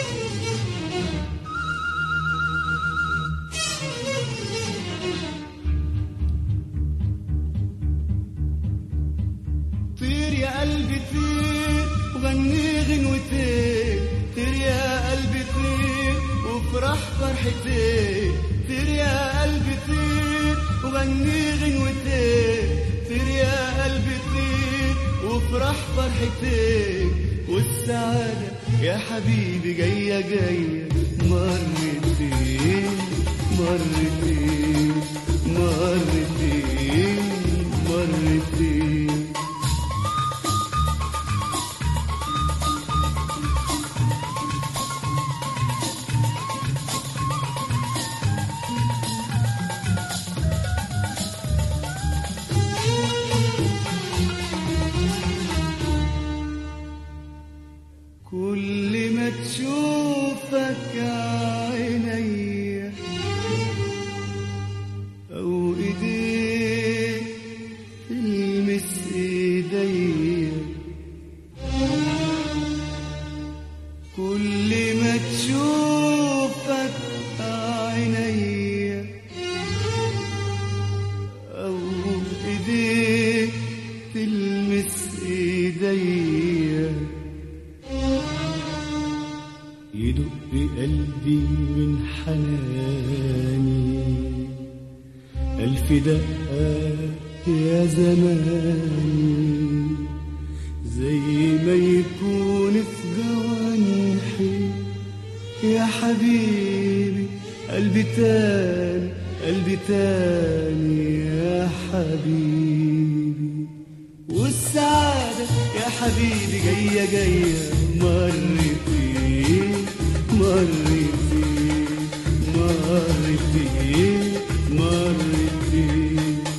طير يا قلبي طير وغني غنوتين طير يا قلبي طير وافرح فرحتين طير يا قلبي طير وغني غنوتين طير يا قلبي طير وافرح فرحتين والسعادة يا حبيبي جاية جاية مرتين مرتين مرتين مرتين كل ما تشوفك عيني أو إيديك تلمس إيدي كل ما تشوفك عيني أو إيديك تلمس إيدي يدق قلبي من حناني ألف دقة يا زماني زي ما يكون في جوانحي يا حبيبي قلبي تاني قلبي تاني يا حبيبي والسعادة يا حبيبي جاية جاية مرتين مرتين مرتين مرتين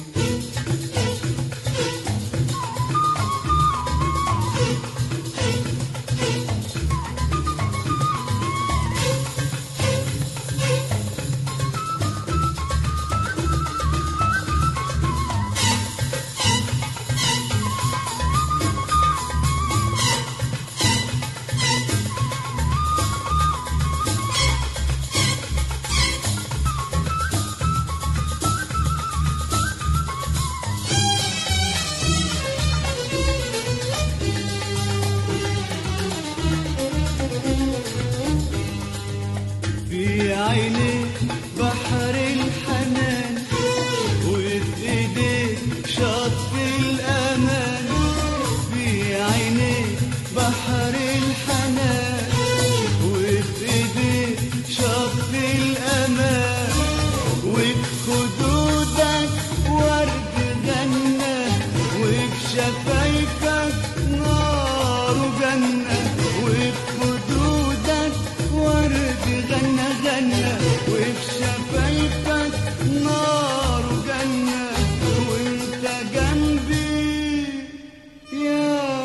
في عينيك بحر الحنان وفي ايديك شط الامان في عينيك بحر الحنان وفي ايديك شط الامان وفي خدودك ورد غنى وفي شفايفك نار وجنة وفي خدودك ورد غنى غنى وفي شفايفك نار وجنة وانت جنبي يا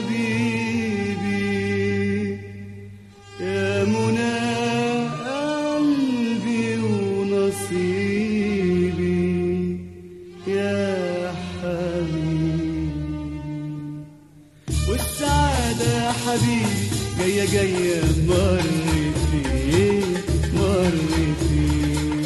حبيبي يا منى قلبي ونصيبي يا حبيبي والسعادة يا حبيبي جاية جاية مرتين مرتين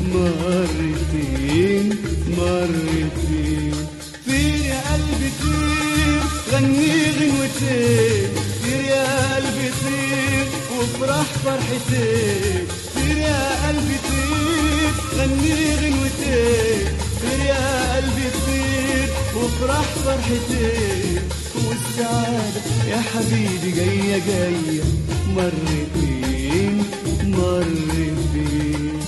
مرتين مرتين طير يا قلبي طير غني غنوتين طير يا قلبي طير وافرح فرحتين طير يا قلبي طير غني غنوتين طير يا قلبي طير وافرح فرحتين والسعادة يا حبيبي جاية جاية مرتين مرتين